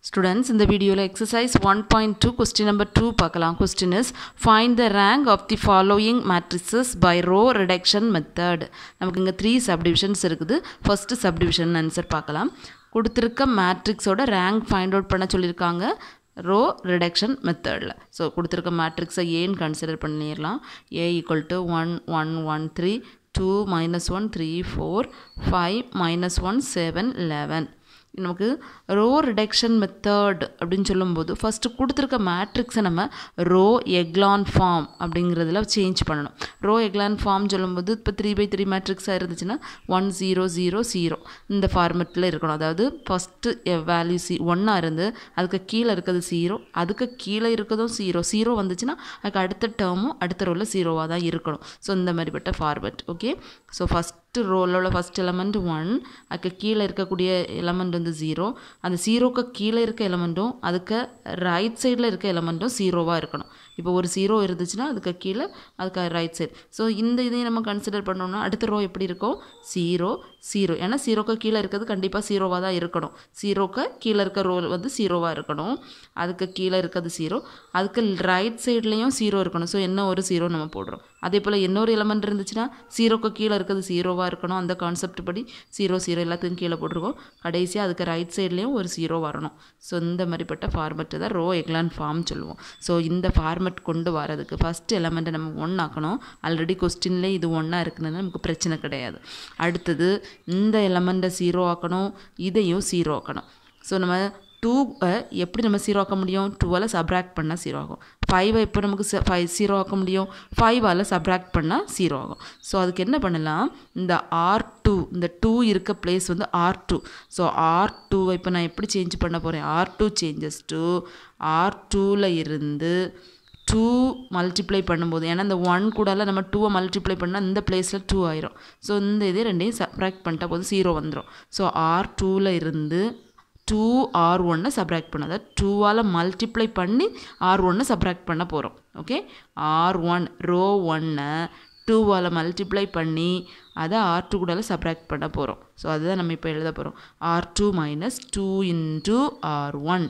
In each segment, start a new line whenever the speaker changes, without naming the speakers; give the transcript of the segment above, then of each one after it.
students இந்த வீடியோவில் exercise one point two question number two பார்க்கலாம் question is find the rank of the following matrices by row reduction method நமக்கு இங்கே three subdivisions இருக்குது first subdivision answer பார்க்கலாம் கொடுத்துருக்க மேட்ரிக்ஸோட rank find out பண்ண சொல்லியிருக்காங்க ரோ ரிடக்ஷன் மெத்தடில் ஸோ கொடுத்துருக்க மேட்ரிக்ஸை ஏன்னு கன்சிடர் பண்ணிடலாம் A equal to one one one three two minus one three four five minus one seven eleven நமக்கு ரோ ரிடக்ஷன் மெத்தட் அப்படின்னு சொல்லும்போது ஃபஸ்ட்டு கொடுத்துருக்க மேட்ரிக்ஸை நம்ம ரோ எக்லான் ஃபார்ம் அப்படிங்கிறதுல சேஞ்ச் பண்ணணும் ரோ எக்லான் ஃபார்ம் சொல்லும்போது இப்போ த்ரீ பை த்ரீ மேட்ரிக்ஸாக இருந்துச்சுன்னா ஒன் ஜீரோ ஜீரோ ஜீரோ இந்த ஃபார்மெட்டில் இருக்கணும் அதாவது ஃபஸ்ட்டு வேல்யூ சி ஒன்னாக இருந்து அதுக்கு கீழே இருக்கிறது ஜீரோ அதுக்கு கீழே இருக்கிறதும் ஜீரோ ஜீரோ வந்துச்சுன்னா அதுக்கு அடுத்த டேர்மும் அடுத்த ரோவில் ஜீரோவாக தான் இருக்கணும் ஸோ இந்த மாதிரிப்பட்ட format okay so first first ரோலோட ஃபஸ்ட் எலமெண்ட் ஒன் அதுக்கு கீழே இருக்கக்கூடிய எலமெண்ட் வந்து ஜீரோ அந்த ஜீரோக்கு கீழே இருக்க எலமெண்ட்டும் அதுக்கு ரைட் சைடில் இருக்க எலமெண்ட்டும் ஜீரோவாக இருக்கணும் இப்போ ஒரு ஜீரோ இருந்துச்சுன்னா அதுக்கு கீழே அதுக்கு ரைட் சைடு ஸோ இந்த இதையும் நம்ம கன்சிடர் பண்ணோம்னா அடுத்த ரோ எப்படி இருக்கும் ஜீரோ ஜீரோ ஏன்னா ஜீரோக்கு கீழே இருக்கிறது கண்டிப்பாக ஜீரோவாக தான் இருக்கணும் ஜீரோக்கு கீழே இருக்க ரோ வந்து ஜீரோவாக இருக்கணும் அதுக்கு கீழே இருக்கிறது ஜீரோ அதுக்கு ரைட் சைட்லேயும் ஜீரோ இருக்கணும் ஸோ என்ன ஒரு ஜீரோ நம்ம போடுறோம் அதே போல் இன்னொரு எலமெண்ட் இருந்துச்சுன்னா ஜீரோக்கு கீழே இருக்கிறது ஜீரோவாக இருக்கணும் அந்த கான்செப்ட் படி ஜீரோ ஜீரோ எல்லாத்துக்கும் கீழே போட்டிருக்கோம் கடைசியாக அதுக்கு ரைட் சைட்லேயும் ஒரு ஜீரோ வரணும் ஸோ இந்த மாதிரிப்பட்ட ஃபார்மெட்டு தான் ரோ எக்லான் ஃபார்ம் சொல்லுவோம் ஸோ இந்த ஃபார்மெட் கொண்டு வரதுக்கு ஃபஸ்ட் எலமெண்ட்டை நம்ம ஒன் ஆக்கணும் ஆல்ரெடி கொஸ்டின்லேயே இது ஒன்றா இருக்குன்னு நமக்கு பிரச்சனை கிடையாது அடுத்தது இந்த எலமெண்ட்டை ஜீரோ ஆக்கணும் இதையும் ஜீரோ ஆக்கணும் ஸோ நம்ம டூவை எப்படி நம்ம ஜீரோ ஆக்க முடியும் டூவால் சப்ராக்ட் பண்ணால் ஜீரோ ஆகும் ஃபைவை எப்போ நமக்கு ஃபைவ் ஜீரோ ஆக்க முடியும் ஃபைவால் சப்ராக்ட் பண்ணால் ஜீரோ ஆகும் ஸோ அதுக்கு என்ன பண்ணலாம் இந்த ஆர் டூ இந்த டூ இருக்க பிளேஸ் வந்து ஆர் டூ ஸோ ஆர் டூவை இப்போ நான் எப்படி சேஞ்ச் பண்ண போகிறேன் R two changes to R டூவில் இருந்து டூ மல்டிப்ளை பண்ணும்போது ஏன்னா இந்த ஒன் கூடால நம்ம டூவை மல்டிப்ளை பண்ணால் இந்த பிளேஸில் டூ ஆயிரும் ஸோ இந்த இதே ரெண்டையும் சப்ராக்ட் பண்ணிட்டா போது ஜீரோ வந்துடும் ஸோ ஆர் டூவில் இருந்து டூ ஆர் ஒன்னை சப்ராக்ட் பண்ண அதாவது டூவால் மல்டிப்ளை பண்ணி ஆர் ஒன்னை சப்ராக்ட் பண்ண போகிறோம் ஓகே ஆர் ஒன் ரோ ஒன்னை டூவால் மல்டிப்ளை பண்ணி அதை ஆர் டூ கூடால சப்ராக்ட் பண்ண போகிறோம் ஸோ அதுதான் நம்ம இப்போ எழுத போகிறோம் R two minus two into R one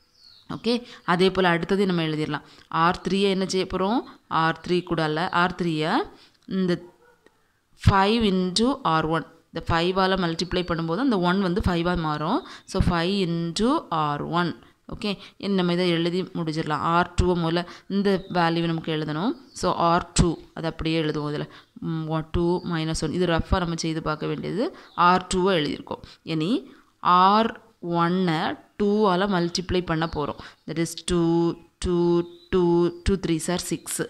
okay அதே போல் அடுத்தது நம்ம எழுதிடலாம் ஆர் த்ரீயை என்ன செய்ய போகிறோம் ஆர் த்ரீ கூடால ஆர் த்ரீயை இந்த ஃபைவ் இன்டூ ஆர் ஒன் இந்த ஃபைவால் மல்டிப்ளை பண்ணும்போது அந்த ஒன் வந்து ஃபைவாக மாறும் so five into R one okay நம்ம இதை எழுதி முடிச்சிடலாம் ஆர் டூவை முதல்ல இந்த வேல்யூ நமக்கு எழுதணும் ஸோ ஆர் டூ அது அப்படியே எழுதுவோம் இதில் டூ மைனஸ் ஒன் இது ரஃபாக நம்ம செய்து பார்க்க வேண்டியது ஆர் டூவை எழுதியிருக்கோம் இனி ஆர் ஒன்னை டூவால் மல்டிப்ளை பண்ண போகிறோம் that is two two two two three sir six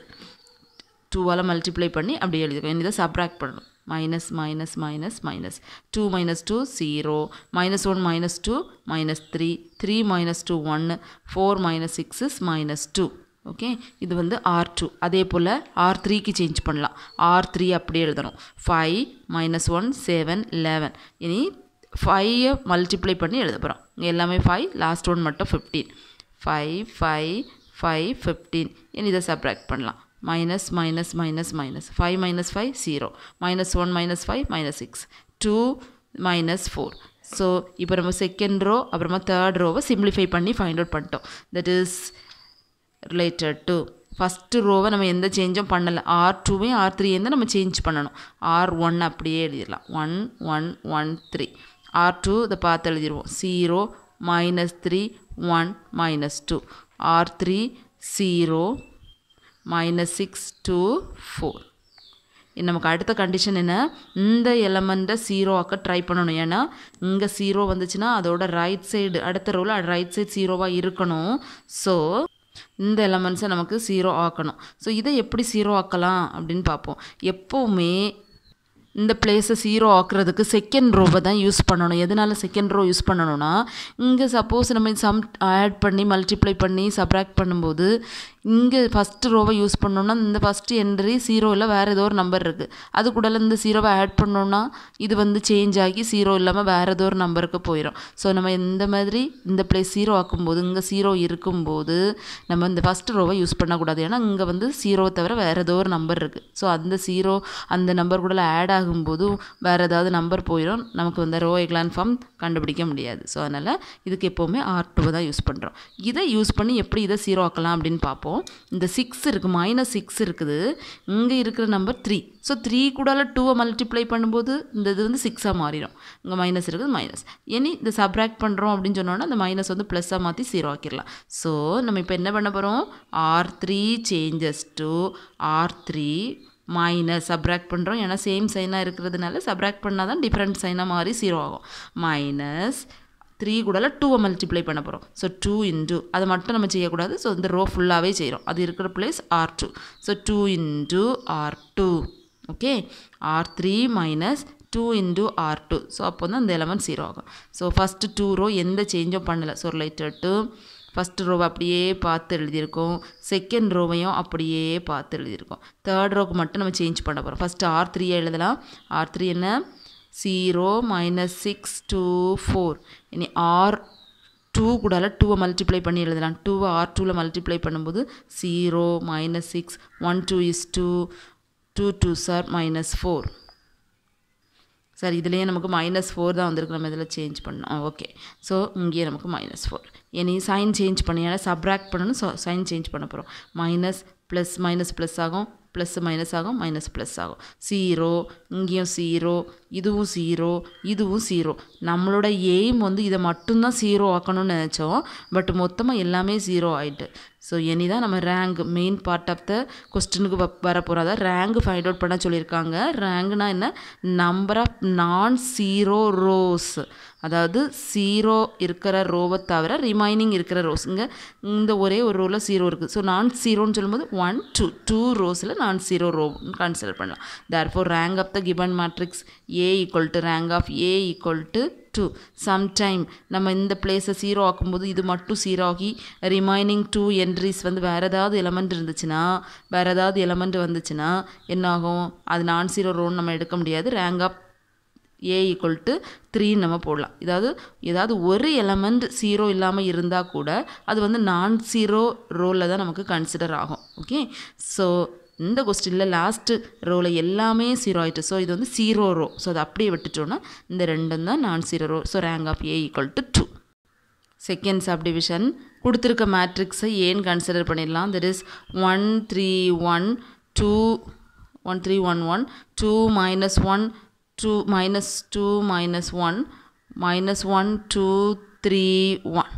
டூவால் மல்டிப்ளை பண்ணி அப்படியே எழுதிக்கோ இதை சப்ராக்ட் பண்ணணும் minus minus minus minus two minus two zero minus one minus two minus three three minus two ஒன்று four minus six is minus two okay இது வந்து R two அதே போல் ஆர் த்ரீக்கு சேஞ்ச் பண்ணலாம் ஆர் த்ரீ அப்படியே எழுதணும் five minus one seven eleven இனி ஃபைவை மல்டிப்ளை பண்ணி எழுத போகிறோம் இங்கே எல்லாமே ஃபைவ் லாஸ்ட் ஒன் மட்டும் fifteen five five five fifteen இனி இதை சப்ராக்ட் பண்ணலாம் minus minus minus minus five minus five zero minus one minus five minus six two minus four so இப்போ நம்ம செகண்ட் ரோ அப்புறமா தேர்ட் ரோவை சிம்பிளிஃபை பண்ணி find out பண்ணிட்டோம் that is related to first ரோவை நம்ம எந்த சேஞ்சும் பண்ணலை ஆர் டூவையும் ஆர் த்ரீயும் நம்ம சேஞ்ச் பண்ணணும் ஆர் ஒன் அப்படியே எழுதிடலாம் one one one three R two இதை பார்த்து எழுதிடுவோம் zero minus three one minus two R three zero minus six two four நமக்கு அடுத்த கண்டிஷன் என்ன இந்த எலமெண்ட்டை ஜீரோ ஆக்க ட்ரை பண்ணணும் ஏன்னா இங்கே ஜீரோ வந்துச்சுன்னா அதோட ரைட் சைடு அடுத்த ரோவில் ரைட் சைடு ஜீரோவாக இருக்கணும் ஸோ இந்த எலமெண்ட்ஸை நமக்கு ஜீரோ ஆக்கணும் ஸோ இதை எப்படி ஜீரோ ஆக்கலாம் அப்படின்னு பார்ப்போம் எப்போவுமே இந்த பிளேஸை ஜீரோ ஆக்குறதுக்கு செகண்ட் ரோவை தான் யூஸ் பண்ணணும் எதனால் செகண்ட் ரோ யூஸ் பண்ணணும்னா இங்கே சப்போஸ் நம்ம சம் ஆட் பண்ணி மல்டிப்ளை பண்ணி சப்ராக்ட் பண்ணும்போது இங்கே ஃபஸ்ட்டு ரோவை யூஸ் பண்ணோன்னா இந்த ஃபஸ்ட்டு என்ட்ரி ஜீரோ இல்லை வேறு ஏதோ ஒரு நம்பர் இருக்குது அது கூட இந்த ஜீரோவை ஆட் பண்ணோன்னா இது வந்து சேஞ்ச் ஆகி ஜீரோ இல்லாமல் வேறு ஏதோ ஒரு நம்பருக்கு போயிடும் ஸோ நம்ம இந்த மாதிரி இந்த பிளேஸ் ஜீரோ ஆக்கும்போது இங்கே ஜீரோ இருக்கும்போது நம்ம இந்த ஃபஸ்ட்டு ரோவை யூஸ் பண்ணக்கூடாது ஏன்னா இங்கே வந்து ஜீரோவை தவிர வேறு ஏதோ ஒரு நம்பர் இருக்குது ஸோ அந்த ஜீரோ அந்த நம்பர் கூட ஆட் ஆக ஆகும்போது வேறு ஏதாவது நம்பர் போயிடும் நமக்கு வந்து ரோ எக்லான் ஃபார்ம் கண்டுபிடிக்க முடியாது ஸோ அதனால் இதுக்கு எப்போவுமே ஆர் டூவை தான் யூஸ் பண்ணுறோம் இதை யூஸ் பண்ணி எப்படி இதை ஜீரோ ஆக்கலாம் அப்படின்னு பார்ப்போம் இந்த சிக்ஸ் இருக்குது மைனஸ் சிக்ஸ் இருக்குது இங்கே இருக்கிற நம்பர் த்ரீ ஸோ த்ரீ கூடால டூவை மல்டிப்ளை பண்ணும்போது இந்த இது வந்து சிக்ஸாக மாறிடும் இங்கே மைனஸ் இருக்குது மைனஸ் இனி இந்த சப்ராக்ட் பண்ணுறோம் அப்படின்னு சொன்னோன்னா அந்த மைனஸ் வந்து ப்ளஸ்ஸாக மாற்றி ஜீரோ ஆக்கிடலாம் ஸோ நம்ம இப்போ என்ன பண்ண போகிறோம் R three changes to R three minus subtract பண்ணுறோம் ஏன்னா சேம் சைனாக இருக்கிறதுனால சப்ராக்ட் பண்ணால் தான் டிஃப்ரெண்ட் சைனாக மாறி ஜீரோ ஆகும் மைனஸ் த்ரீ கூடல டூவை மல்டிப்ளை பண்ண போகிறோம் ஸோ டூ இன்டூ அதை மட்டும் நம்ம செய்யக்கூடாது ஸோ இந்த ரோ ஃபுல்லாகவே செய்கிறோம் அது இருக்கிற place R two so two into R two okay R three minus two into R two so அப்போ தான் இந்த எலமெண்ட் ஜீரோ ஆகும் ஸோ ஃபஸ்ட்டு டூ ரோ எந்த சேஞ்சும் பண்ணலை ஸோ ரிலேட்டட் டு ஃபஸ்ட் ரோவை அப்படியே பார்த்து எழுதியிருக்கோம் செகண்ட் ரோவையும் அப்படியே பார்த்து எழுதியிருக்கோம் தேர்ட் ரோக்கு மட்டும் நம்ம சேஞ்ச் பண்ண போகிறோம் ஃபஸ்ட்டு ஆர் த்ரீ எழுதலாம் ஆர் த்ரீ என்ன zero minus six two four இனி ஆர் டூ கூடால டூவை மல்டிப்ளை பண்ணி எழுதலாம் டூவை ஆர் டூவில் மல்டிப்ளை பண்ணும்போது zero minus six one two is two two two sir minus four sir இதுலேயே நமக்கு மைனஸ் ஃபோர் தான் வந்திருக்கு நம்ம இதில் சேஞ்ச் பண்ணோம் ஓகே ஸோ இங்கேயே நமக்கு மைனஸ் ஃபோர் இனி சைன் சேஞ்ச் பண்ணி ஏன்னா சப்ராக்ட் பண்ணணும் ஸோ சைன் சேஞ்ச் பண்ண போகிறோம் மைனஸ் ப்ளஸ் மைனஸ் ப்ளஸ் ஆகும் ப்ளஸ் மைனஸ் ஆகும் மைனஸ் ப்ளஸ் ஆகும் ஜீரோ இங்கேயும் ஜீரோ இதுவும் ஜீரோ இதுவும் ஜீரோ நம்மளோட எய்ம் வந்து இதை மட்டும்தான் ஜீரோ ஆக்கணும்னு நினச்சோம் பட் மொத்தமாக எல்லாமே ஜீரோ ஆகிட்டு ஸோ இனி தான் நம்ம rank main part of the கொஸ்டினுக்கு வர போகிறத ரேங்க் ஃபைண்ட் அவுட் பண்ண சொல்லியிருக்காங்க ரேங்க்னா என்ன number of non zero rows அதாவது ஜீரோ இருக்கிற ரோவை தவிர ரிமைனிங் இருக்கிற ரோஸ் இங்கே இந்த ஒரே ஒரு ரோவில் ஜீரோ இருக்குது ஸோ நான் ஜீரோன்னு சொல்லும்போது ஒன் டூ டூ ரோஸில் நான் ஜீரோ ரோ கன்சிடர் பண்ணலாம் therefore rank of the given matrix A equal to rank of A equal to two sometime நம்ம இந்த பிளேஸை ஜீரோ ஆக்கும்போது இது மட்டும் ஜீரோ ஆகி ரிமைனிங் டூ என்ட்ரிஸ் வந்து வேறு ஏதாவது எலமெண்ட் இருந்துச்சுன்னா வேறு ஏதாவது எலமெண்ட் வந்துச்சுன்னா என்னாகும் அது நான் ஜீரோ ரோன்னு நம்ம எடுக்க முடியாது rank of A equal to த்ரீன்னு நம்ம போடலாம் ஏதாவது ஏதாவது ஒரு எலமெண்ட் ஜீரோ இல்லாமல் இருந்தால் கூட அது வந்து நான் ஜீரோ ரோவில் தான் நமக்கு கன்சிடர் ஆகும் ஓகே ஸோ இந்த கொஸ்டினில் லாஸ்ட்டு ரோவில் எல்லாமே ஜீரோ ஆகிட்டு ஸோ இது வந்து ஜீரோ ரோ ஸோ அதை அப்படியே விட்டுட்டோன்னா இந்த ரெண்டும் தான் non zero row so rank of A equal to two second subdivision கொடுத்துருக்க மேட்ரிக்ஸை ஏன் கன்சிடர் பண்ணிடலாம் that is one three one two one three one one two minus one two minus two minus one minus one two three one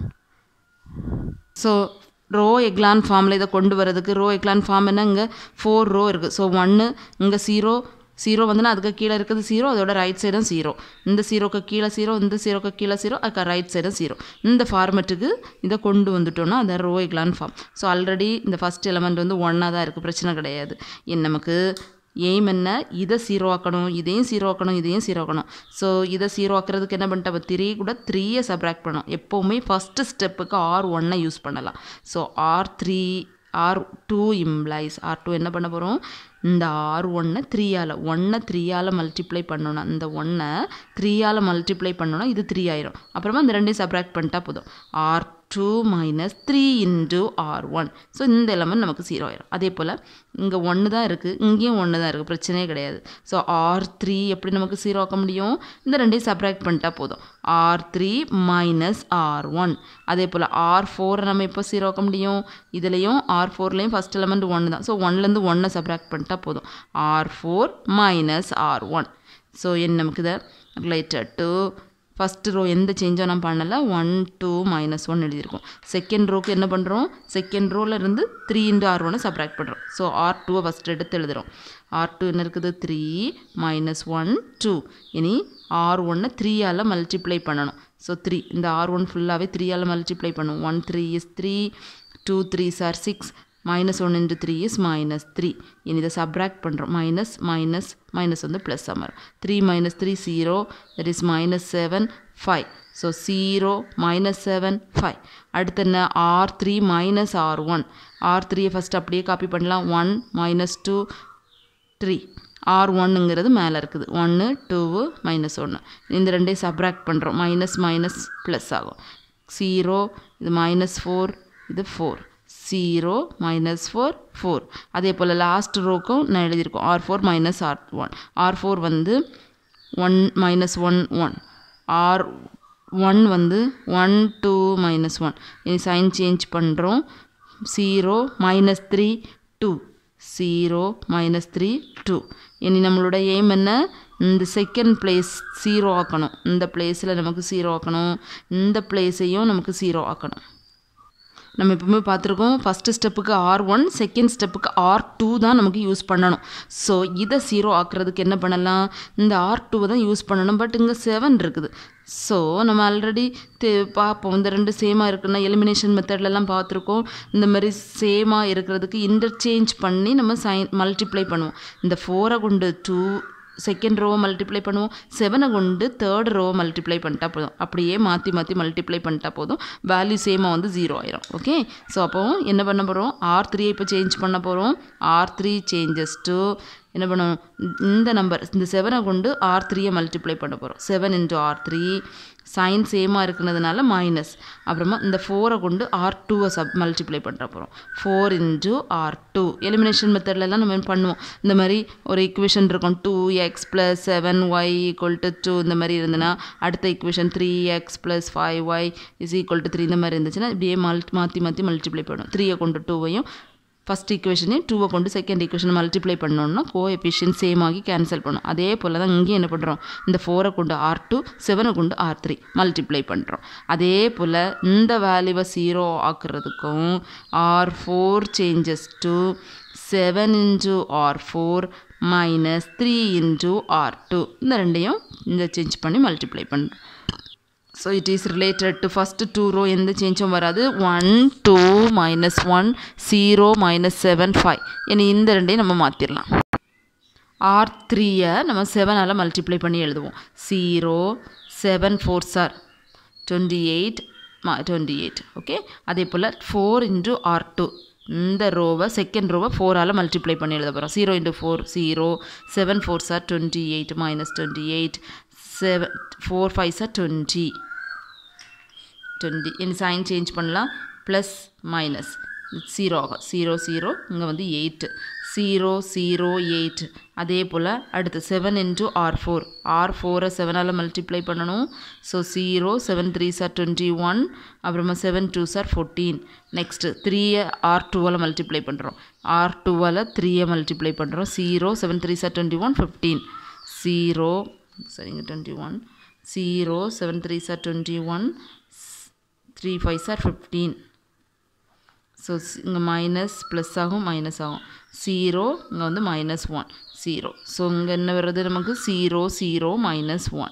so row echelon ஃபார்மில் இதை கொண்டு வரதுக்கு row echelon form என்ன இங்கே ஃபோர் ரோ இருக்குது so ஒன்று இங்கே zero zero வந்துன்னா அதுக்கு கீழே இருக்குது ஜீரோ அதோட ரைட் சைடும் ஜீரோ இந்த ஜீரோக்கு கீழே ஜீரோ இந்த ஜீரோக்கு கீழே ஜீரோ அதுக்கு ரைட் சைடும் ஜீரோ இந்த ஃபார்மெட்டுக்கு இதை கொண்டு வந்துட்டோம்னா அந்த row echelon form so already இந்த ஃபஸ்ட் எலமெண்ட் வந்து ஒன்னாக தான் இருக்குது பிரச்சனை கிடையாது என் நமக்கு எய்ம் என்ன இதை ஜீரோ ஆக்கணும் இதையும் ஜீரோ ஆக்கணும் இதையும் ஜீரோ ஆக்கணும் ஸோ இதை ஜீரோ ஆக்கிறதுக்கு என்ன பண்ணிட்டோம் த்ரீ கூட த்ரீயை சப்ராக்ட் பண்ணணும் எப்போவுமே ஃபஸ்ட்டு ஸ்டெப்புக்கு ஆர் ஒன்னை யூஸ் பண்ணலாம் so R three R two implies R two என்ன பண்ண போகிறோம் இந்த ஆர் ஒன்னை த்ரீயால் ஒன்னை த்ரீயால் மல்டிப்ளை பண்ணணும் இந்த ஒன்னை த்ரீயால் மல்டிப்ளை பண்ணோன்னா இது த்ரீ ஆயிரும் அப்புறமா இந்த ரெண்டையும் சப்ராக்ட் பண்ணிட்டா போதும் R two minus three into R one so இந்த எலமெண்ட் நமக்கு ஜீரோ ஆயிரும் அதே போல் இங்கே ஒன்று தான் இருக்குது இங்கேயும் ஒன்று தான் இருக்குது பிரச்சனையே கிடையாது ஸோ ஆர் த்ரீ எப்படி நமக்கு ஜீரோ ஆக்க முடியும் இந்த ரெண்டையும் சப்ராக்ட் பண்ணிட்டா போதும் R three minus R one அதே போல் ஆர் ஃபோரை நம்ம எப்போ ஜீரோ ஆக்க முடியும் இதுலேயும் ஆர் ஃபோர்லேயும் ஃபஸ்ட் எலமெண்ட் ஒன்று தான் ஸோ ஒன்லேருந்து ஒன்றை சப்ராக்ட் பண்ணிட்டா போதும் R four minus R one so என் நமக்கு இதை ரிலேட்டட் டு ஃபஸ்ட்டு ரோ எந்த சேஞ்சும் நான் பண்ணலை ஒன் டூ மைனஸ் ஒன் எழுதியிருக்கோம் செகண்ட் ரோக்கு என்ன பண்ணுறோம் செகண்ட் ரோவில் இருந்து த்ரீ இன்ட்டு ஆர் ஒன்று சப்ராக்ட் பண்ணுறோம் ஸோ ஆர் டூவை ஃபஸ்ட் எடுத்து எழுதுகிறோம் ஆர் டூ என்ன இருக்குது த்ரீ மைனஸ் ஒன் டூ இனி ஆர் ஒன்னை த்ரீயால் மல்டிப்ளை பண்ணணும் ஸோ த்ரீ இந்த ஆர் ஒன் ஃபுல்லாகவே த்ரீயால் மல்டிப்ளை பண்ணும் one three is three two three sir six minus one into three is minus three இனி இதை சப்ராக்ட் பண்ணுறோம் மைனஸ் மைனஸ் மைனஸ் வந்து ப்ளஸ் அமரும் three minus three zero that is minus seven five so zero minus seven five அடுத்து என்ன R three minus R one R த்ரீயை first அப்படியே copy பண்ணலாம் one minus two three R ஒன்னுங்கிறது மேலே இருக்குது ஒன்று டூவு மைனஸ் ஒன்று இந்த ரெண்டையும் சப்ராக்ட் பண்ணுறோம் மைனஸ் மைனஸ் ப்ளஸ் ஆகும் ஜீரோ இது மைனஸ் ஃபோர் இது four zero minus four four அதே போல் லாஸ்ட் ரோக்கும் நான் எழுதியிருக்கோம் R four minus R one R four வந்து one minus one one R one வந்து ஒன் டூ மைனஸ் ஒன் இனி சைன் சேஞ்ச் பண்ணுறோம் zero minus three two zero minus three two இனி நம்மளோட எய்ம் என்ன இந்த செகண்ட் பிளேஸ் ஜீரோ ஆக்கணும் இந்த பிளேஸில் நமக்கு ஜீரோ ஆக்கணும் இந்த பிளேஸையும் நமக்கு ஜீரோ ஆக்கணும் நம்ம எப்பவுமே பார்த்துருக்கோம் ஃபஸ்ட்டு ஸ்டெப்புக்கு ஆர் ஒன் செகண்ட் ஸ்டெப்புக்கு ஆர் டூ தான் நமக்கு யூஸ் பண்ணணும் ஸோ இதை ஜீரோ ஆக்குறதுக்கு என்ன பண்ணலாம் இந்த ஆர் டூவை தான் யூஸ் பண்ணணும் பட் இங்கே செவன் இருக்குது ஸோ நம்ம ஆல்ரெடி தே பார்ப்போம் இந்த ரெண்டு சேமாக இருக்குன்னா எலிமினேஷன் மெத்தட்லலாம் பார்த்துருக்கோம் இந்த மாதிரி சேமாக இருக்கிறதுக்கு இன்டர்சேஞ்ச் பண்ணி நம்ம சைன் மல்டிப்ளை பண்ணுவோம் இந்த ஃபோரை கொண்டு டூ செகண்ட் ரோவை மல்டிப்ளை பண்ணுவோம் செவனை கொண்டு தேர்ட் ரோவை மல்டிப்ளை பண்ணிட்டா போதும் அப்படியே மாற்றி மாற்றி மல்டிப்ளை பண்ணிட்டா போதும் வேல்யூ சேமாக வந்து ஜீரோ ஆயிரும் ஓகே ஸோ அப்போ என்ன பண்ண போகிறோம் ஆர் த்ரீயை இப்போ சேஞ்ச் பண்ண போகிறோம் ஆர் த்ரீ சேஞ்சஸ் டு என்ன பண்ணணும் இந்த நம்பர் இந்த செவனை கொண்டு ஆர் த்ரீயை மல்டிப்ளை பண்ண போகிறோம் seven into R three sign சேமாக இருக்கிறதுனால மைனஸ் அப்புறமா இந்த ஃபோரை கொண்டு ஆர் டூவை சப் மல்டிப்ளை பண்ணுற போகிறோம் four into R two elimination மெத்தட்லலாம் நம்ம பண்ணுவோம் இந்த மாதிரி ஒரு இக்குவேஷன் இருக்கும் two x plus seven y equal to two இந்த மாதிரி இருந்ததுன்னா அடுத்த equation three x plus five y is equal to three இந்த மாதிரி இருந்துச்சுன்னா இப்படியே மல்டி மாற்றி மாற்றி மல்டிப்ளை பண்ணும் த்ரீயை கொண்டு டூவையும் ஃபஸ்ட் ஈக்குவேஷனையும் டூவை கொண்டு செகண்ட் ஈக்குவேஷனை மல்டிப்ளை பண்ணோம்னா கோ எஃபிஷியன் சேம் ஆகி கேன்சல் பண்ணும் அதே போல் தான் இங்கேயும் என்ன பண்ணுறோம் இந்த ஃபோரை கொண்டு ஆர் டூ செவனை கொண்டு ஆர் த்ரீ மல்டிப்ளை பண்ணுறோம் அதே போல் இந்த வேல்யூவை ஜீரோ ஆக்குறதுக்கும் R four changes to seven into R four minus three into R two இந்த ரெண்டையும் இந்த சேஞ்ச் பண்ணி மல்டிப்ளை பண்ணுறோம் so it is related to first two row எந்த சேஞ்சும் வராது one two minus one zero minus seven five இனி இந்த ரெண்டையும் நம்ம மாற்றிடலாம் ஆர் த்ரீயை நம்ம செவனால் மல்டிப்ளை பண்ணி எழுதுவோம் zero seven four sir twenty eight மா டுவெண்ட்டி எயிட் ஓகே அதே போல் ஃபோர் இன்ட்டு ஆர் டூ இந்த ரோவை செகண்ட் ரோவை ஃபோரால் மல்டிப்ளை பண்ணி எழுத போகிறோம் zero into four zero seven four sir twenty eight minus twenty eight seven four five sir twenty twenty இனி சைன் சேஞ்ச் பண்ணலாம் ப்ளஸ் மைனஸ் ஜீரோ ஆகும் ஜீரோ ஜீரோ இங்கே வந்து எயிட்டு ஜீரோ ஜீரோ எயிட் அதே போல் அடுத்து seven into R four R ஃபோரை செவனால் மல்டிப்ளை பண்ணணும் so zero seven three sir twenty one அப்புறமா seven two sir fourteen next த்ரீயை ஆர் டூவால் மல்டிப்ளை பண்ணுறோம் ஆர் டூவால் த்ரீயை மல்டிப்ளை பண்ணுறோம் zero seven three sir twenty one fifteen zero சரிங்க twenty one zero seven three sir twenty one three five sir fifteen so இங்கே minus plus ஆகும் minus ஆகும் ஜீரோ இங்கே வந்து மைனஸ் ஒன் ஜீரோ ஸோ இங்கே என்ன வருது நமக்கு zero zero minus one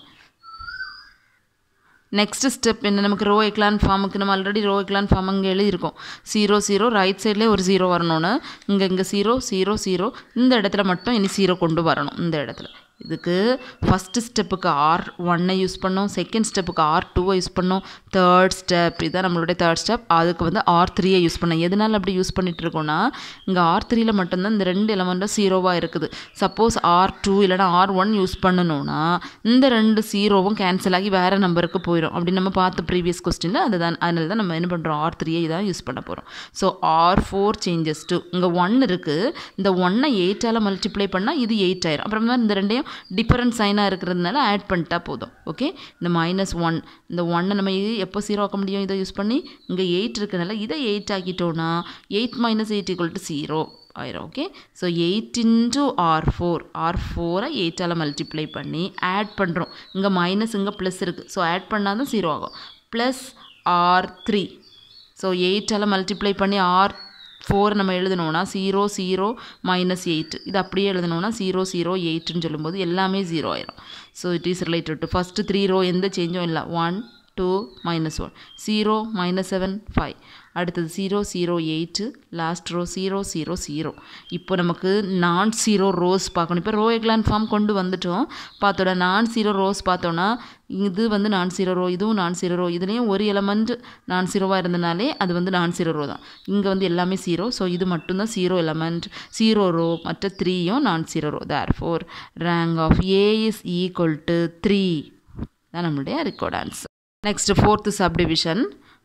next step என்ன நமக்கு ரோ எக்லான் ஃபார்முக்கு நம்ம ஆல்ரெடி ரோ எக்லான் ஃபார்ம் அங்கே எழுதியிருக்கோம் ஜீரோ ஜீரோ ரைட் சைட்லேயே ஒரு ஜீரோ வரணும்னு இங்கே இங்கே ஜீரோ ஜீரோ ஜீரோ இந்த இடத்துல மட்டும் இனி ஜீரோ கொண்டு வரணும் இந்த இடத்துல இதுக்கு ஃபஸ்ட்டு ஸ்டெப்புக்கு ஆர் ஒன்னை யூஸ் பண்ணோம் செகண்ட் ஸ்டெப்புக்கு ஆர் டூவை யூஸ் பண்ணோம் தேர்ட் ஸ்டெப் இதுதான் நம்மளுடைய தேர்ட் ஸ்டெப் அதுக்கு வந்து ஆர் த்ரீயை யூஸ் பண்ணோம் எதனால் அப்படி யூஸ் பண்ணிட்டு இருக்கோம்னா இங்கே ஆர் த்ரீயில் மட்டும்தான் இந்த ரெண்டு எலமெண்ட்டும் ஜீரோவாக இருக்குது சப்போஸ் ஆர் டூ இல்லைனா ஆர் ஒன் யூஸ் பண்ணணும்னா இந்த ரெண்டு ஜீரோவும் கேன்சல் ஆகி வேறு நம்பருக்கு போயிடும் அப்படின்னு நம்ம பார்த்த ப்ரீவியஸ் கொஸ்டினில் அதுதான் அதனால தான் நம்ம என்ன பண்ணுறோம் ஆர் த்ரீயை இதான் யூஸ் பண்ண போகிறோம் so R four changes to இங்கே ஒன் இருக்குது இந்த ஒன்னை எயிட்டால் மல்டிப்ளை பண்ணால் இது எயிட் ஆயிரும் அப்புறமா இந்த ரெண்டையும் டிஃபரண்ட் சைனாக இருக்கிறதுனால ஆட் பண்ணிட்டா போதும் ஓகே இந்த மைனஸ் ஒன் இந்த ஒன்னை நம்ம இது எப்போ ஜீரோ ஆக்க முடியும் இதை யூஸ் பண்ணி இங்கே எயிட் இருக்கிறதுனால இதை எயிட் ஆக்கிட்டோன்னா eight minus eight equal to zero ஆயிரும் okay so eight into R four R ஃபோரை எயிட்டால் மல்டிப்ளை பண்ணி ஆட் பண்ணுறோம் இங்கே மைனஸ் இங்கே ப்ளஸ் இருக்குது ஸோ ஆட் பண்ணால் தான் ஜீரோ ஆகும் ப்ளஸ் ஆர் த்ரீ ஸோ எயிட்டால் மல்டிப்ளை பண்ணி ஆர் ஃபோர் நம்ம எழுதணும்னா ஜீரோ ஜீரோ மைனஸ் எயிட் இது அப்படியே எழுதணும்னா ஜீரோ ஜீரோ எயிட்னு சொல்லும்போது எல்லாமே ஜீரோ ஆயிரும் so it is related to first three row எந்த சேஞ்சும் இல்லை one two minus one zero minus seven five அடுத்தது zero zero eight last row zero zero zero இப்போ நமக்கு நான் ஜீரோ ரோஸ் பார்க்கணும் இப்போ ரோ எக்லான் ஃபார்ம் கொண்டு வந்துட்டோம் பார்த்தோன்னா நான் ஜீரோ ரோஸ் பார்த்தோன்னா இது வந்து நான் ஜீரோ ரோ இதுவும் நான் ஜீரோ ரோ இதுலேயும் ஒரு எலமெண்ட் நான் ஜீரோவாக இருந்தனாலே அது வந்து நான் ஜீரோ ரோ தான் இங்கே வந்து எல்லாமே ஜீரோ ஸோ இது மட்டும்தான் ஜீரோ எலமெண்ட் ஜீரோ ரோ மற்ற த்ரீயும் non zero row therefore rank of A is equal to three தான் நம்மளுடைய required answer next fourth subdivision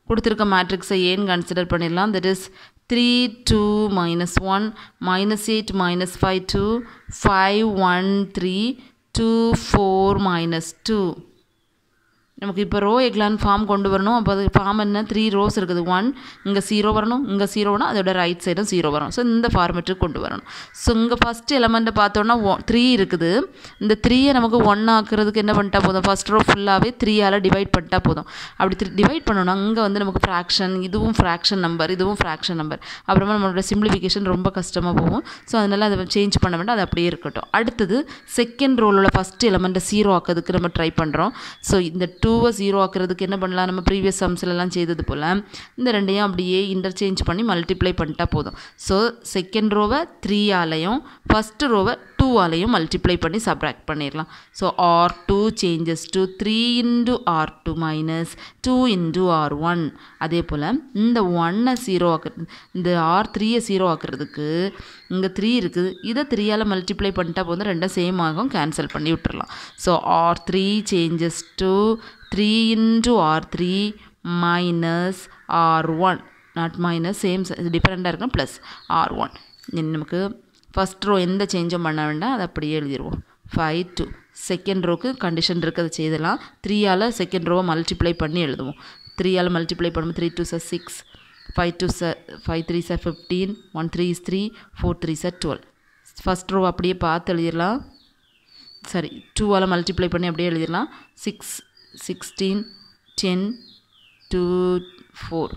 கொடுத்துருக்க மேட்ரிக்ஸை ஏன்னு கன்சிடர் பண்ணிடலாம் that is three two minus one minus eight minus five two five one three two four minus two நமக்கு இப்போ row echelon form கொண்டு வரணும் அப்போ அது ஃபார்ம் என்ன த்ரீ ரோஸ் இருக்குது ஒன் இங்கே ஜீரோ வரணும் இங்கே ஜீரோனா அதோட ரைட் சைடும் ஜீரோ வரும் ஸோ இந்த ஃபார்மேட்டுக்கு கொண்டு வரணும் ஸோ இங்கே ஃபஸ்ட் எலமெண்ட்டை பார்த்தோன்னா ஒ த்ரீ இருக்குது இந்த த்ரீயை நமக்கு ஒன் ஆக்குறதுக்கு என்ன பண்ணிட்டா போதும் ஃபஸ்ட் ரோ ஃபுல்லாகவே த்ரீயால் டிவைட் பண்ணிட்டா போதும் அப்படி த்ரீ டிவைட் பண்ணோன்னா அங்கே வந்து நமக்கு ஃப்ராக்ஷன் இதுவும் ஃப்ராக்ஷன் நம்பர் இதுவும் ஃப்ராக்ஷன் நம்பர் அப்புறமா நம்மளோட சிம்பிளிஃபிகேஷன் ரொம்ப கஷ்டமாக போகும் ஸோ அதனால் அதை சேஞ்ச் பண்ண வேண்டாம் அது அப்படியே இருக்கட்டும் அடுத்தது செகண்ட் ரோலோட ஃபஸ்ட் எலமெண்ட்டை ஜீரோ ஆக்கிறதுக்கு நம்ம ட்ரை பண்ணுறோம் ஸோ இந்த டூவை ஜீரோ ஆக்கிறதுக்கு என்ன பண்ணலாம் நம்ம ப்ரீவியஸ் சம்ஸ்லலாம் செய்தது போல் இந்த ரெண்டையும் அப்படியே இன்டர்சேஞ்ச் பண்ணி மல்டிப்ளை பண்ணிட்டா போதும் ஸோ செகண்ட் ரோவை த்ரீயாலையும் ஃபஸ்ட்டு ரோவை டூவாலையும் மல்டிப்ளை பண்ணி சப்ராக்ட் பண்ணிடலாம் so R two changes to three into R two minus two into R one அதே போல் இந்த ஒன்னை ஜீரோ ஆக்குறது இந்த ஆர் த்ரீயை ஜீரோ ஆக்குறதுக்கு இங்கே த்ரீ இருக்குது இதை த்ரீயால் மல்டிப்ளை பண்ணிட்டா போதும் ரெண்டும் சேம் ஆகும் கேன்சல் பண்ணி விட்டுறலாம் so R three changes to three into R three minus R one not minus same டிஃப்ரெண்ட்டாக இருக்கும் ப்ளஸ் ஆர் ஒன் நமக்கு ஃபஸ்ட் ரோ எந்த சேஞ்சும் பண்ண வேண்டாம் அதை அப்படியே எழுதிடுவோம் ஃபைவ் டூ செகண்ட் ரோக்கு கண்டிஷன் இருக்கிறத செய்தலாம் த்ரீயால் செகண்ட் ரோவை மல்டிப்ளை பண்ணி எழுதுவோம் த்ரீயால் மல்டிப்ளை பண்ணும்போது three two sir six five two sir five three sir fifteen one three is three four three sir twelve first row அப்படியே பார்த்து எழுதிடலாம் சரி டூவால் மல்டிப்ளை பண்ணி அப்படியே எழுதிடலாம் six sixteen ten two four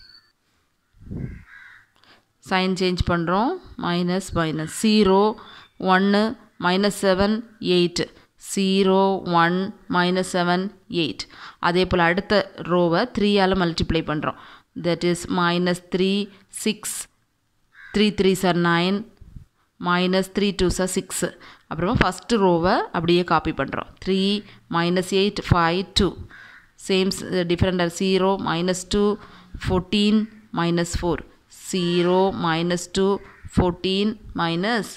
sign change பண்ணுறோம் மைனஸ் மைனஸ் ஜீரோ ஒன்று minus seven eight zero one minus seven eight அதே போல் அடுத்த ரோவை த்ரீயால் மல்டிப்ளை பண்ணுறோம் that is minus three six three three sir nine minus three two sir six அப்புறமா first ரோவை அப்படியே காப்பி பண்ணுறோம் three minus eight five two சேம்ஸ் டிஃப்ரெண்டாக zero minus two fourteen minus four zero minus two fourteen minus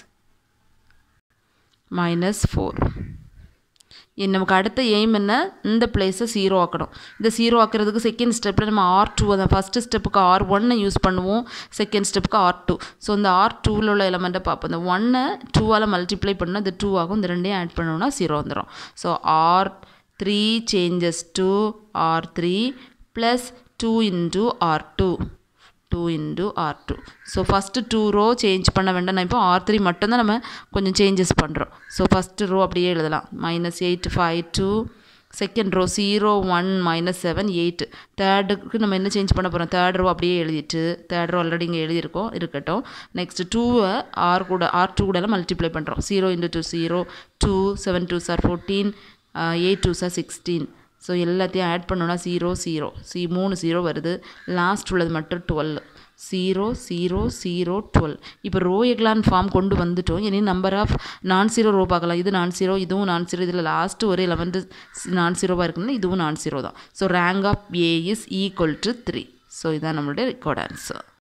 minus four நமக்கு அடுத்த aim என்ன இந்த பிளேஸை ஜீரோ ஆக்கணும் இந்த ஜீரோ ஆக்கிறதுக்கு செகண்ட் ஸ்டெப்பில் நம்ம ஆர் டூ தான் ஃபஸ்ட்டு ஸ்டெப்புக்கு ஆர் ஒன்னை யூஸ் பண்ணுவோம் செகண்ட் ஸ்டெப்புக்கு ஆர் டூ ஸோ இந்த ஆர் டூவில் உள்ள எலமெண்ட்டை பார்ப்போம் இந்த ஒன்னை டூவால் மல்டிப்ளை பண்ணால் இந்த டூ ஆகும் இந்த ரெண்டையும் ஆட் பண்ணோம்னா ஜீரோ வந்துடும் so R three changes to R three plus two into R two two into R two so first two row change பண்ண வேண்டாம் நான் இப்போ ஆர் த்ரீ மட்டும்தான் நம்ம கொஞ்சம் சேஞ்சஸ் பண்ணுறோம் ஸோ ஃபஸ்ட்டு ரோ அப்படியே எழுதலாம் minus eight five two second row zero one minus seven eight தேர்டுக்கு நம்ம என்ன சேஞ்ச் பண்ண போகிறோம் தேர்ட் ரோ அப்படியே எழுதிட்டு தேர்ட் ரோ ஆல்ரெடி இங்கே எழுதியிருக்கோம் இருக்கட்டும் நெக்ஸ்ட் டூவை ஆர் கூட ஆர் டூ கூடலாம் மல்டிப்ளை பண்ணுறோம் zero into two zero two seven two sir fourteen eight two sir sixteen so எல்லாத்தையும் ஆட் பண்ணோன்னா ஜீரோ ஜீரோ சி மூணு ஜீரோ வருது லாஸ்ட் உள்ளது மட்டும் twelve zero zero zero twelve இப்போ ரோ எக்லான் ஃபார்ம் கொண்டு வந்துட்டோம் இனி number of non zero row பார்க்கலாம் இது நான் ஜீரோ இதுவும் நான் ஜீரோ இதில் லாஸ்ட்டு ஒரு லெவன்த்து நான் ஜீரோவாக இருக்குன்னா இதுவும் நான் ஜீரோ தான் so rank of A is equal to three so இதான் நம்மளுடைய ரெக்கார்ட் ஆன்சர்